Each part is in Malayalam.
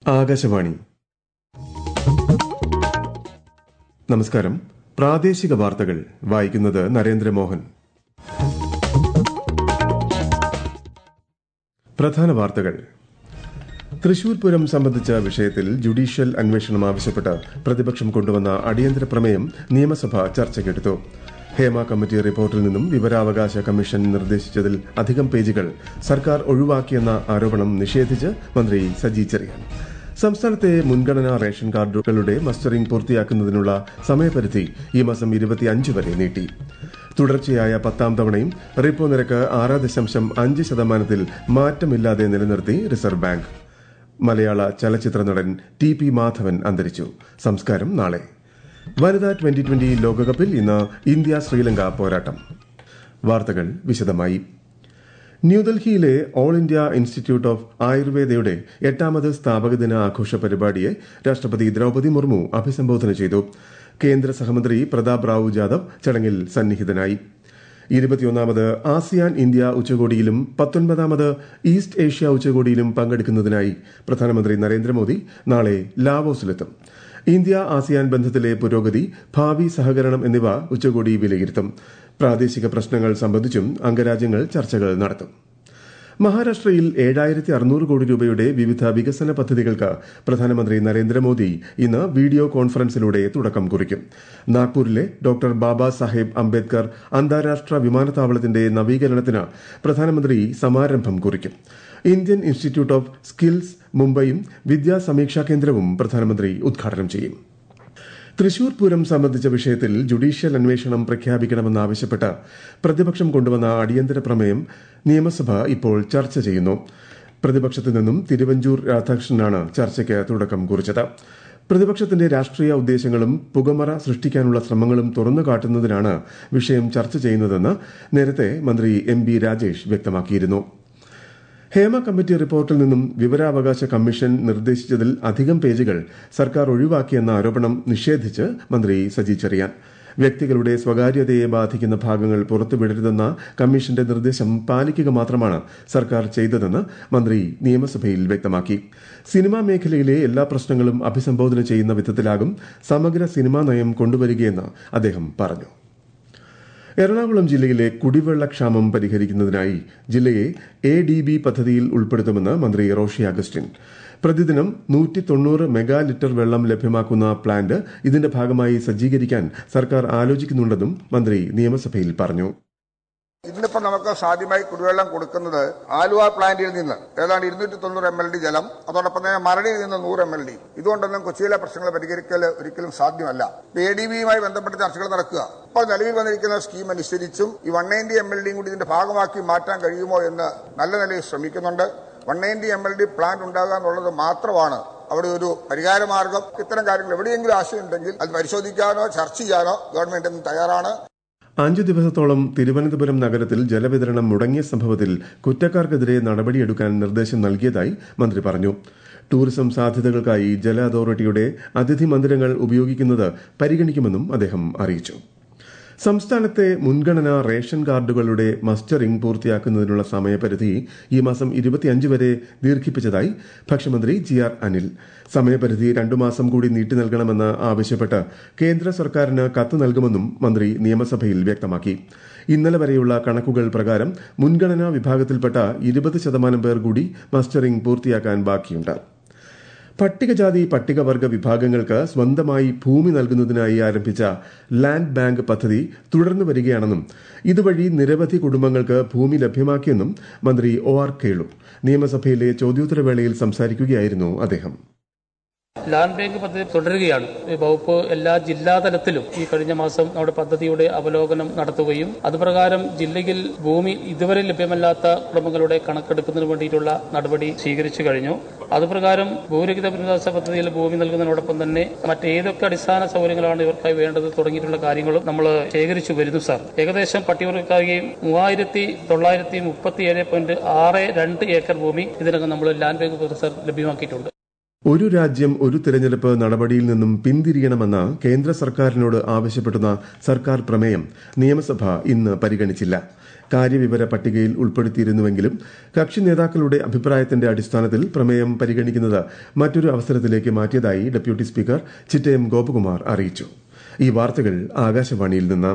ആകാശവാണി നമസ്കാരം പ്രാദേശിക വാർത്തകൾ വായിക്കുന്നത് നരേന്ദ്രമോഹൻ പ്രധാന വാർത്തകൾ തൃശൂർ പൂരം സംബന്ധിച്ച വിഷയത്തിൽ ജുഡീഷ്യൽ അന്വേഷണം ആവശ്യപ്പെട്ട് പ്രതിപക്ഷം കൊണ്ടുവന്ന അടിയന്തര പ്രമേയം നിയമസഭ ചർച്ചയ്ക്കെടുത്തു ഹേമ കമ്മിറ്റി റിപ്പോർട്ടിൽ നിന്നും വിവരാവകാശ കമ്മീഷൻ നിർദ്ദേശിച്ചതിൽ അധികം പേജുകൾ സർക്കാർ ഒഴിവാക്കിയെന്ന ആരോപണം നിഷേധിച്ച് മന്ത്രി സജി ചെറിയാൻ സംസ്ഥാനത്തെ മുൻഗണനാ റേഷൻ കാർഡുകളുടെ മസ്റ്ററിംഗ് പൂർത്തിയാക്കുന്നതിനുള്ള സമയപരിധി ഈ മാസം ഇരുപത്തിയഞ്ച് വരെ നീട്ടി തുടർച്ചയായ പത്താം തവണയും റിപ്പോ നിരക്ക് ആറ് ദശാംശം അഞ്ച് ശതമാനത്തിൽ മാറ്റമില്ലാതെ നിലനിർത്തി റിസർവ് ബാങ്ക് മലയാള ചലച്ചിത്ര നടൻ ടി പി മാധവൻ അന്തരിച്ചു സംസ്കാരം നാളെ വനിതാ ട്വന്റി ട്വന്റി ലോകകപ്പിൽ ഇന്ന് ഇന്ത്യ ശ്രീലങ്ക പോരാട്ടം വാർത്തകൾ വിശദമായി ന്യൂഡൽഹിയിലെ ഓൾ ഇന്ത്യ ഇൻസ്റ്റിറ്റ്യൂട്ട് ഓഫ് ആയുർവേദയുടെ എട്ടാമത് സ്ഥാപക ദിന ആഘോഷ പരിപാടിയെ രാഷ്ട്രപതി ദ്രൌപദി മുർമു അഭിസംബോധന ചെയ്തു കേന്ദ്ര സഹമന്ത്രി പ്രതാപ് റാവു ജാദവ് ചടങ്ങിൽ സന്നിഹിതനായി ഇരുപത്തിയൊന്നാമത് ആസിയാൻ ഇന്ത്യ ഉച്ചകോടിയിലും പത്തൊൻപതാമത് ഈസ്റ്റ് ഏഷ്യ ഉച്ചകോടിയിലും പങ്കെടുക്കുന്നതിനായി പ്രധാനമന്ത്രി നരേന്ദ്രമോദി നാളെ ലാവോസിലെത്തും ഇന്ത്യ ആസിയാൻ ബന്ധത്തിലെ പുരോഗതി ഭാവി സഹകരണം എന്നിവ ഉച്ചകോടി വിലയിരുത്തും പ്രാദേശിക പ്രശ്നങ്ങൾ സംബന്ധിച്ചും അംഗരാജ്യങ്ങൾ ചർച്ചകൾ നടത്തും മഹാരാഷ്ട്രയിൽ ഏഴായിരത്തി അറുന്നൂറ് കോടി രൂപയുടെ വിവിധ വികസന പദ്ധതികൾക്ക് പ്രധാനമന്ത്രി നരേന്ദ്രമോദി ഇന്ന് വീഡിയോ കോൺഫറൻസിലൂടെ തുടക്കം കുറിക്കും നാഗ്പൂരിലെ ഡോക്ടർ ബാബാ സാഹേബ് അംബേദ്കർ അന്താരാഷ്ട്ര വിമാനത്താവളത്തിന്റെ നവീകരണത്തിന് പ്രധാനമന്ത്രി സമാരംഭം കുറിക്കും ഇന്ത്യൻ ഇൻസ്റ്റിറ്റ്യൂട്ട് ഓഫ് സ്കിൽസ് മുംബൈയും വിദ്യാ സമീക്ഷാ കേന്ദ്രവും പ്രധാനമന്ത്രി ഉദ്ഘാടനം ചെയ്യും തൃശൂർ പൂരം സംബന്ധിച്ച വിഷയത്തിൽ ജുഡീഷ്യൽ അന്വേഷണം പ്രഖ്യാപിക്കണമെന്നാവശ്യപ്പെട്ട് പ്രതിപക്ഷം കൊണ്ടുവന്ന അടിയന്തര പ്രമേയം നിയമസഭ ഇപ്പോൾ ചർച്ച ചെയ്യുന്നു പ്രതിപക്ഷത്തു നിന്നും തിരുവഞ്ചൂർ രാധാകൃഷ്ണനാണ് ചർച്ചയ്ക്ക് തുടക്കം കുറിച്ചത് പ്രതിപക്ഷത്തിന്റെ രാഷ്ട്രീയ ഉദ്ദേശങ്ങളും പുകമറ സൃഷ്ടിക്കാനുള്ള ശ്രമങ്ങളും തുറന്നു കാട്ടുന്നതിനാണ് വിഷയം ചർച്ച ചെയ്യുന്നതെന്ന് നേരത്തെ മന്ത്രി എം ബി രാജേഷ് വ്യക്തമാക്കിയിരുന്നു ഹേമ കമ്മിറ്റി റിപ്പോർട്ടിൽ നിന്നും വിവരാവകാശ കമ്മീഷൻ നിർദ്ദേശിച്ചതിൽ അധികം പേജുകൾ സർക്കാർ ഒഴിവാക്കിയെന്ന ആരോപണം നിഷേധിച്ച് മന്ത്രി സജി ചെറിയാൻ വ്യക്തികളുടെ സ്വകാര്യതയെ ബാധിക്കുന്ന ഭാഗങ്ങൾ പുറത്തുവിടരുതെന്ന കമ്മീഷന്റെ നിർദ്ദേശം പാലിക്കുക മാത്രമാണ് സർക്കാർ ചെയ്തതെന്ന് മന്ത്രി നിയമസഭയിൽ വ്യക്തമാക്കി സിനിമാ മേഖലയിലെ എല്ലാ പ്രശ്നങ്ങളും അഭിസംബോധന ചെയ്യുന്ന വിധത്തിലാകും സമഗ്ര സിനിമാ നയം കൊണ്ടുവരികയെന്ന് അദ്ദേഹം പറഞ്ഞു എറണാകുളം ജില്ലയിലെ കുടിവെള്ളക്ഷാമം പരിഹരിക്കുന്നതിനായി ജില്ലയെ എ ഡി ബി പദ്ധതിയിൽ ഉൾപ്പെടുത്തുമെന്ന് മന്ത്രി റോഷി അഗസ്റ്റിൻ പ്രതിദിനം നൂറ്റി തൊണ്ണൂറ് മെഗാ ലിറ്റർ വെള്ളം ലഭ്യമാക്കുന്ന പ്ലാന്റ് ഇതിന്റെ ഭാഗമായി സജ്ജീകരിക്കാൻ സർക്കാർ ആലോചിക്കുന്നുണ്ടെന്നും മന്ത്രി നിയമസഭയിൽ പറഞ്ഞു ഇന്നിപ്പോ നമുക്ക് സാധ്യമായി കുടിവെള്ളം കൊടുക്കുന്നത് ആലുവ പ്ലാന്റിൽ നിന്ന് ഏതാണ്ട് ഇരുന്നൂറ്റി തൊണ്ണൂറ് എം എൽ ഡി ജലം അതോടൊപ്പം തന്നെ മരടിയിൽ നിന്ന് നൂറ് എം എൽ ഡി ഇതുകൊണ്ടൊന്നും കൊച്ചിയിലെ പ്രശ്നങ്ങൾ പരിഹരിക്കൽ ഒരിക്കലും സാധ്യമല്ല എ ഡി ബിയുമായി ബന്ധപ്പെട്ട ചർച്ചകൾ നടക്കുക ഇപ്പോൾ നിലവിൽ വന്നിരിക്കുന്ന സ്കീം അനുസരിച്ചും ഈ വൺ നയൻറ്റി എം എൽ ഡിയും കൂടി ഇതിന്റെ ഭാഗമാക്കി മാറ്റാൻ കഴിയുമോ എന്ന് നല്ല നിലയിൽ ശ്രമിക്കുന്നുണ്ട് one ninety M L D plant ഉണ്ടാകുക എന്നുള്ളത് മാത്രമാണ് അവിടെ ഒരു പരിഹാരമാർഗം ഇത്തരം കാര്യങ്ങൾ എവിടെയെങ്കിലും ആശയമുണ്ടെങ്കിൽ അത് പരിശോധിക്കാനോ ചർച്ച ചെയ്യാനോ ഗവൺമെന്റ് ഇന്ന് തയ്യാറാണ് അഞ്ചു ദിവസത്തോളം തിരുവനന്തപുരം നഗരത്തിൽ ജലവിതരണം മുടങ്ങിയ സംഭവത്തിൽ കുറ്റക്കാർക്കെതിരെ നടപടിയെടുക്കാൻ നിർദ്ദേശം നൽകിയതായി മന്ത്രി പറഞ്ഞു ടൂറിസം സാധ്യതകൾക്കായി ജല അതോറിറ്റിയുടെ അതിഥി മന്ദിരങ്ങൾ ഉപയോഗിക്കുന്നത് പരിഗണിക്കുമെന്നും അദ്ദേഹം അറിയിച്ചു സംസ്ഥാനത്തെ മുൻഗണനാ റേഷൻ കാർഡുകളുടെ മസ്റ്ററിംഗ് പൂർത്തിയാക്കുന്നതിനുള്ള സമയപരിധി ഈ മാസം ഇരുപത്തിയഞ്ച് വരെ ദീർഘിപ്പിച്ചതായി ഭക്ഷ്യമന്ത്രി ജി ആർ അനിൽ സമയപരിധി രണ്ടു മാസം കൂടി നീട്ടി നൽകണമെന്ന് ആവശ്യപ്പെട്ട് കേന്ദ്ര സർക്കാരിന് കത്ത് നൽകുമെന്നും മന്ത്രി നിയമസഭയിൽ വ്യക്തമാക്കി ഇന്നലെ വരെയുള്ള കണക്കുകൾ പ്രകാരം മുൻഗണനാ വിഭാഗത്തിൽപ്പെട്ട ഇരുപത് ശതമാനം പേർ കൂടി മസ്റ്ററിംഗ് പൂർത്തിയാക്കാൻ ബാക്കിയുണ്ട് പട്ടികജാതി പട്ടികവർഗ വിഭാഗങ്ങൾക്ക് സ്വന്തമായി ഭൂമി നൽകുന്നതിനായി ആരംഭിച്ച ലാൻഡ് ബാങ്ക് പദ്ധതി തുടർന്നു വരികയാണെന്നും ഇതുവഴി നിരവധി കുടുംബങ്ങൾക്ക് ഭൂമി ലഭ്യമാക്കിയെന്നും മന്ത്രി ഒ ആർ കേളു നിയമസഭയിലെ ചോദ്യോത്തരവേളയിൽ സംസാരിക്കുകയായിരുന്നു അദ്ദേഹം ലാൻഡ് ബാങ്ക് പദ്ധതി തുടരുകയാണ് ഈ വകുപ്പ് എല്ലാ ജില്ലാ തലത്തിലും ഈ കഴിഞ്ഞ മാസം നമ്മുടെ പദ്ധതിയുടെ അവലോകനം നടത്തുകയും അതുപ്രകാരം ജില്ലയിൽ ഭൂമി ഇതുവരെ ലഭ്യമല്ലാത്ത കുടുംബങ്ങളുടെ കണക്കെടുക്കുന്നതിന് വേണ്ടിയിട്ടുള്ള നടപടി സ്വീകരിച്ചു കഴിഞ്ഞു അതുപ്രകാരം ഭൂരഹിത പുനരധിവാസ പദ്ധതിയിൽ ഭൂമി നൽകുന്നതിനോടൊപ്പം തന്നെ മറ്റേതൊക്കെ അടിസ്ഥാന സൗകര്യങ്ങളാണ് ഇവർക്കായി വേണ്ടത് തുടങ്ങിയിട്ടുള്ള കാര്യങ്ങളും നമ്മൾ ശേഖരിച്ചു വരുന്നു സാർ ഏകദേശം പട്ടികവർക്കായി മൂവായിരത്തി തൊള്ളായിരത്തി മുപ്പത്തി ഏഴ് പോയിന്റ് ആറ് രണ്ട് ഏക്കർ ഭൂമി ഇതിനകം നമ്മൾ ലാൻഡ് ബാങ്ക് പദ്ധതി സാർ ലഭ്യമാക്കിയിട്ടുണ്ട് ഒരു രാജ്യം ഒരു തിരഞ്ഞെടുപ്പ് നടപടിയിൽ നിന്നും പിന്തിരിയണമെന്ന് കേന്ദ്ര സർക്കാരിനോട് ആവശ്യപ്പെടുന്ന സർക്കാർ പ്രമേയം നിയമസഭ ഇന്ന് പരിഗണിച്ചില്ല കാര്യവിവര പട്ടികയിൽ ഉൾപ്പെടുത്തിയിരുന്നുവെങ്കിലും കക്ഷി നേതാക്കളുടെ അഭിപ്രായത്തിന്റെ അടിസ്ഥാനത്തിൽ പ്രമേയം പരിഗണിക്കുന്നത് മറ്റൊരു അവസരത്തിലേക്ക് മാറ്റിയതായി ഡെപ്യൂട്ടി സ്പീക്കർ ചിറ്റയം ഗോപകുമാർ അറിയിച്ചു ഈ വാർത്തകൾ ആകാശവാണിയിൽ നിന്ന്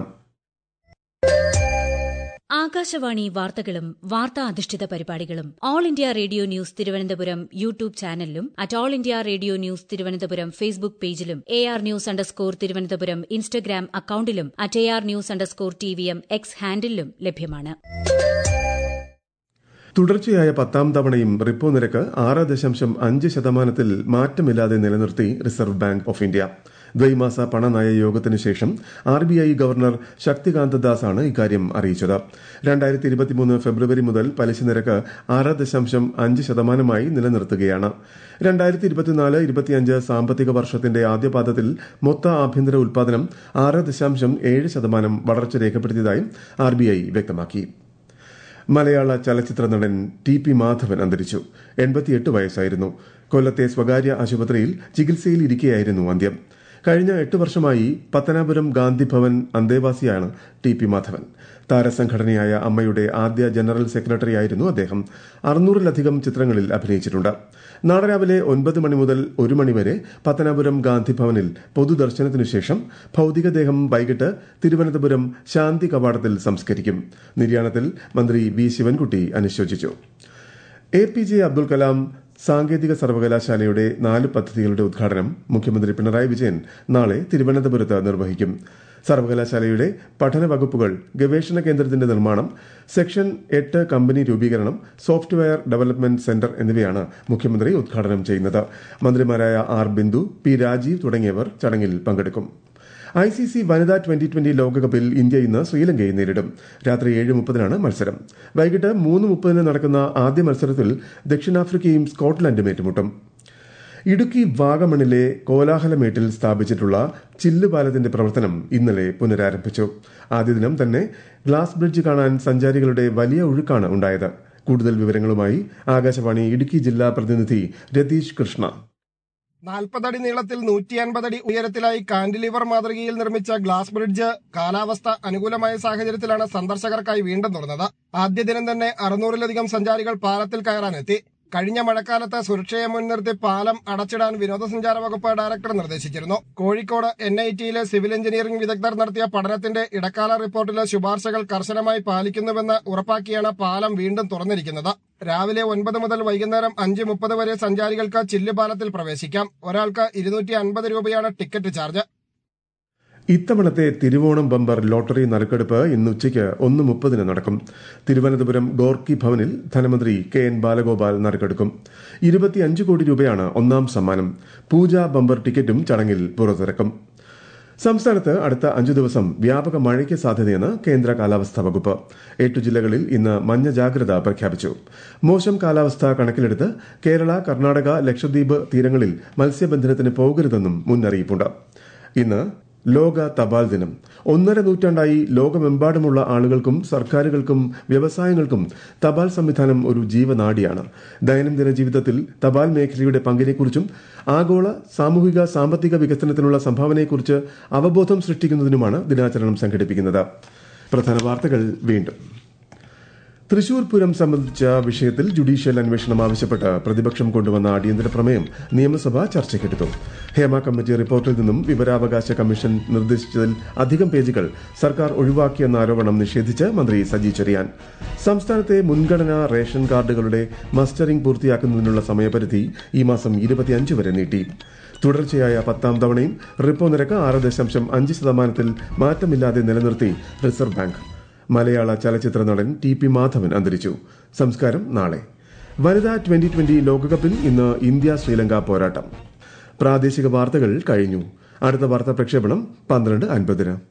ആകാശവാണി വാർത്തകളും വാർത്താ അധിഷ്ഠിത പരിപാടികളും all India radio news Thiruvananthapuram YouTube ചാനലിലും at all India radio news Thiruvananthapuram Facebook പേജിലും A R news underscore Thiruvananthapuram Instagram അക്കൌണ്ടിലും at A R news underscore T V M X ഹാൻഡിലും ലഭ്യമാണ് തുടർച്ചയായ പത്താം തവണയും റിപ്പോ നിരക്ക് ആറ് ദശാംശം അഞ്ച് ശതമാനത്തിൽ മാറ്റമില്ലാതെ നിലനിർത്തി റിസർവ് ബാങ്ക് ഓഫ് ഇന്ത്യ ദ്വൈമാസ പണനയ യോഗത്തിന് ശേഷം R B I governor Shaktikanta Das ആണ് ഇക്കാര്യം അറിയിച്ചത് രണ്ടായിരത്തി ഇരുപത്തിമൂന്ന് ഫെബ്രുവരി മുതൽ പലിശ നിരക്ക് ആറ് ദശാംശം അഞ്ച് ശതമാനമായി നിലനിർത്തുകയാണ് രണ്ടായിരത്തി ഇരുപത്തിനാല് ഇരുപത്തിയഞ്ച് സാമ്പത്തിക വർഷത്തിന്റെ ആദ്യപാദത്തിൽ മൊത്ത ആഭ്യന്തര ഉൽപാദനം ആറ് ദശാംശം ഏഴ് ശതമാനം വളർച്ച രേഖപ്പെടുത്തിയതായും ആർ ബി ഐ വ്യക്തമാക്കി മലയാള ചലച്ചിത്ര നടൻ ടി പി മാധവൻ അന്തരിച്ചു എൺപത്തിയെട്ട് വയസ്സായിരുന്നു കൊല്ലത്തെ സ്വകാര്യ ആശുപത്രിയിൽ ചികിത്സയിൽ ഇരിക്കെയായിരുന്നു അന്ത്യം കഴിഞ്ഞ എട്ട് വർഷമായി പത്തനാപുരം ഗാന്ധി ഭവൻ അന്തേവാസിയാണ് ടി പി മാധവൻ താരസംഘടനയായ അമ്മയുടെ ആദ്യ ജനറൽ സെക്രട്ടറിയായിരുന്നു അദ്ദേഹം അറുന്നൂറിലധികം ചിത്രങ്ങളിൽ അഭിനയിച്ചിട്ടുണ്ട് നാളെ രാവിലെ ഒൻപത് മണി മുതൽ ഒരു മണിവരെ പത്തനാപുരം ഗാന്ധി ഭവനിൽ പൊതുദർശനത്തിനു ശേഷം ഭൌതികദേഹം വൈകിട്ട് തിരുവനന്തപുരം ശാന്തി കവാടത്തിൽ സംസ്കരിക്കും നിര്യാണത്തിൽ മന്ത്രി വി ശിവൻകുട്ടി അനുശോചിച്ചു A P J Abdul Kalam സാങ്കേതിക സർവകലാശാലയുടെ നാല് പദ്ധതികളുടെ ഉദ്ഘാടനം മുഖ്യമന്ത്രി പിണറായി വിജയൻ നാളെ തിരുവനന്തപുരത്ത് നിർവഹിക്കും സർവകലാശാലയുടെ പഠന വകുപ്പുകൾ ഗവേഷണ കേന്ദ്രത്തിന്റെ നിർമ്മാണം സെക്ഷൻ എട്ട് കമ്പനി രൂപീകരണം സോഫ്റ്റ്വെയർ ഡെവലപ്മെന്റ് സെന്റർ എന്നിവയാണ് മുഖ്യമന്ത്രി ഉദ്ഘാടനം ചെയ്യുന്നത് മന്ത്രിമാരായ ആർ ബിന്ദു പി രാജീവ് തുടങ്ങിയവർ ചടങ്ങിൽ പങ്കെടുക്കും ഐ സി സി വനിതാ ട്വന്റി ട്വന്റി ലോകകപ്പിൽ ഇന്ത്യ ഇന്ന് ശ്രീലങ്കയെ നേരിടും രാത്രി ഏഴ് മുപ്പതിനാണ് മത്സരം വൈകിട്ട് മൂന്ന് മുപ്പതിന് നടക്കുന്ന ആദ്യ മത്സരത്തിൽ ദക്ഷിണാഫ്രിക്കയും സ്കോട്ട്ലൻഡും ഏറ്റുമുട്ടും ഇടുക്കി വാഗമണിലെ കോലാഹലമേട്ടിൽ സ്ഥാപിച്ചിട്ടുള്ള ചില്ലുപാലത്തിന്റെ പ്രവർത്തനം ഇന്നലെ പുനരാരംഭിച്ചു ആദ്യ ദിനം തന്നെ ഗ്ലാസ് ബ്രിഡ്ജ് കാണാൻ സഞ്ചാരികളുടെ വലിയ ഒഴുക്കാണ് ഉണ്ടായത് കൂടുതൽ വിവരങ്ങളുമായി ആകാശവാണി ഇടുക്കി ജില്ലാ പ്രതിനിധി രതീഷ് കൃഷ്ണ നാൽപ്പതടി നീളത്തിൽ നൂറ്റി അൻപതടി ഉയരത്തിലായി കാന്റിലിവർ മാതൃകയിൽ നിർമ്മിച്ച ഗ്ലാസ് ബ്രിഡ്ജ് കാലാവസ്ഥ അനുകൂലമായ സാഹചര്യത്തിലാണ് സന്ദർശകർക്കായി വീണ്ടും തുറന്നത് ആദ്യ ദിനം തന്നെ അറുന്നൂറിലധികം സഞ്ചാരികൾ പാലത്തിൽ കയറാനെത്തി കഴിഞ്ഞ മഴക്കാലത്ത് സുരക്ഷയെ മുൻനിർത്തി പാലം അടച്ചിടാൻ വിനോദസഞ്ചാര വകുപ്പ് ഡയറക്ടർ നിർദ്ദേശിച്ചിരുന്നു കോഴിക്കോട് എൻ ഐ ടിയിലെ സിവിൽ എഞ്ചിനീയറിംഗ് വിദഗ്ധർ നടത്തിയ പഠനത്തിന്റെ ഇടക്കാല റിപ്പോർട്ടിലെ ശുപാർശകൾ കർശനമായി പാലിക്കുന്നുവെന്ന് ഉറപ്പാക്കിയാണ് പാലം വീണ്ടും തുറന്നിരിക്കുന്നത് രാവിലെ ഒൻപത് മുതൽ വൈകുന്നേരം അഞ്ച് മുപ്പത് വരെ സഞ്ചാരികൾക്ക് ചില്ലുപാലത്തിൽ പ്രവേശിക്കാം ഒരാൾക്ക് ഇരുന്നൂറ്റി അൻപത് രൂപയാണ് ടിക്കറ്റ് ചാർജ് ഇത്തവണത്തെ തിരുവോണം ബമ്പർ ലോട്ടറി നറുക്കെടുപ്പ് ഇന്ന് ഉച്ചയ്ക്ക് ഒന്ന് മുപ്പതിന് നടക്കും തിരുവനന്തപുരം ഗോർക്കി ഭവനിൽ ധനമന്ത്രി കെ എൻ ബാലഗോപാൽ നറുക്കെടുക്കും ഇരുപത്തിയഞ്ച് കോടി രൂപയാണ് ഒന്നാം സമ്മാനം പൂജ ബമ്പർ ടിക്കറ്റും ചടങ്ങിൽ പുറത്തിറക്കും സംസ്ഥാനത്ത് അടുത്ത അഞ്ചു ദിവസം വ്യാപക മഴയ്ക്ക് സാധ്യതയെന്ന് കേന്ദ്ര കാലാവസ്ഥാ വകുപ്പ് എട്ടു ജില്ലകളിൽ ഇന്ന് മഞ്ഞ ജാഗ്രത പ്രഖ്യാപിച്ചു മോശം കാലാവസ്ഥ കണക്കിലെടുത്ത് കേരള കർണാടക ലക്ഷദ്വീപ് തീരങ്ങളിൽ മത്സ്യബന്ധനത്തിന് പോകരുതെന്നും മുന്നറിയിപ്പുണ്ട് ഇന്ന് ലോക തപാൽ ദിനം ഒന്നര നൂറ്റാണ്ടായി ലോകമെമ്പാടുമുള്ള ആളുകൾക്കും സർക്കാരുകൾക്കും വ്യവസായങ്ങൾക്കും തപാൽ സംവിധാനം ഒരു ജീവനാഡിയാണ് ദൈനംദിന ജീവിതത്തിൽ തപാൽ മേഖലയുടെ പങ്കിനെക്കുറിച്ചും ആഗോള സാമൂഹിക സാമ്പത്തിക വികസനത്തിനുള്ള സംഭാവനയെക്കുറിച്ച് അവബോധം സൃഷ്ടിക്കുന്നതിനുമാണ് ദിനാചരണം സംഘടിപ്പിക്കുന്നത് പ്രധാന വാർത്തകൾ വീണ്ടും തൃശൂർ പൂരം സംബന്ധിച്ച വിഷയത്തിൽ ജുഡീഷ്യൽ അന്വേഷണം ആവശ്യപ്പെട്ട് പ്രതിപക്ഷം കൊണ്ടുവന്ന അടിയന്തര പ്രമേയം നിയമസഭ ചർച്ചയ്ക്കെടുത്തു ഹേമ കമ്മിറ്റി റിപ്പോർട്ടിൽ നിന്നും വിവരാവകാശ കമ്മീഷൻ നിർദ്ദേശിച്ചതിൽ അധികം പേജുകൾ സർക്കാർ ഒഴിവാക്കിയെന്ന ആരോപണം നിഷേധിച്ച് മന്ത്രി സജി ചെറിയാൻ സംസ്ഥാനത്തെ മുൻഗണനാ റേഷൻ കാർഡുകളുടെ മസ്റ്ററിംഗ് പൂർത്തിയാക്കുന്നതിനുള്ള സമയപരിധി ഈ മാസം ഇരുപത്തിയഞ്ച് വരെ നീട്ടി തുടർച്ചയായ പത്താം തവണയും റിപ്പോ നിരക്ക് ആറ് ദശാംശം അഞ്ച് ശതമാനത്തിൽ മാറ്റമില്ലാതെ നിലനിർത്തി റിസർവ് ബാങ്ക് മലയാള ചലച്ചിത്ര നടൻ ടി പി മാധവൻ അന്തരിച്ചു സംസ്കാരം നാളെ വനിതാ ട്വന്റി ട്വന്റി ലോകകപ്പിൽ ഇന്ന് ഇന്ത്യ ശ്രീലങ്ക പോരാട്ടം പ്രാദേശിക വാർത്തകൾ കഴിഞ്ഞു അടുത്ത വാർത്താ പ്രക്ഷേപണം പന്ത്രണ്ട് അൻപതിന്